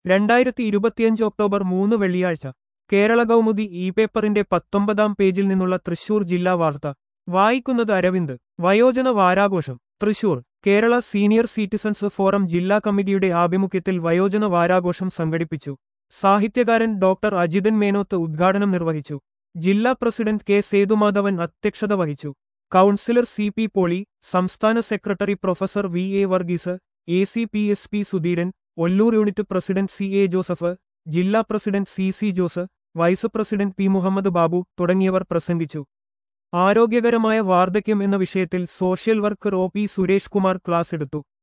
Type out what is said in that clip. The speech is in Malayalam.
രണ്ടായിരത്തി ഇരുപത്തിയഞ്ച് ഒക്ടോബർ മൂന്ന് വെള്ളിയാഴ്ച കേരള കൗമുദി ഇ പേപ്പറിന്റെ പത്തൊമ്പതാം പേജിൽ നിന്നുള്ള തൃശൂർ ജില്ലാ വാർത്ത വായിക്കുന്നത് അരവിന്ദ് വയോജന വാരാഘോഷം Thrissur Kerala senior citizens forum ജില്ലാ കമ്മിറ്റിയുടെ ആഭിമുഖ്യത്തിൽ വയോജന വാരാഘോഷം സംഘടിപ്പിച്ചു സാഹിത്യകാരൻ ഡോക്ടർ അജിതൻ മേനോത്ത് ഉദ്ഘാടനം നിർവഹിച്ചു ജില്ലാ പ്രസിഡന്റ് കെ സേതുമാധവൻ അധ്യക്ഷത വഹിച്ചു കൗൺസിലർ സി പി പോളി സംസ്ഥാന സെക്രട്ടറി professor V A Varghese A C P S P Sudheeran Ollur unit president C A Joseph ജില്ലാ president C C Jose vice president P Muhammad Babu തുടങ്ങിയവർ പ്രസംഗിച്ചു ആരോഗ്യകരമായ വാർദ്ധക്യം എന്ന വിഷയത്തിൽ social worker O P Suresh Kumar class എടുത്തു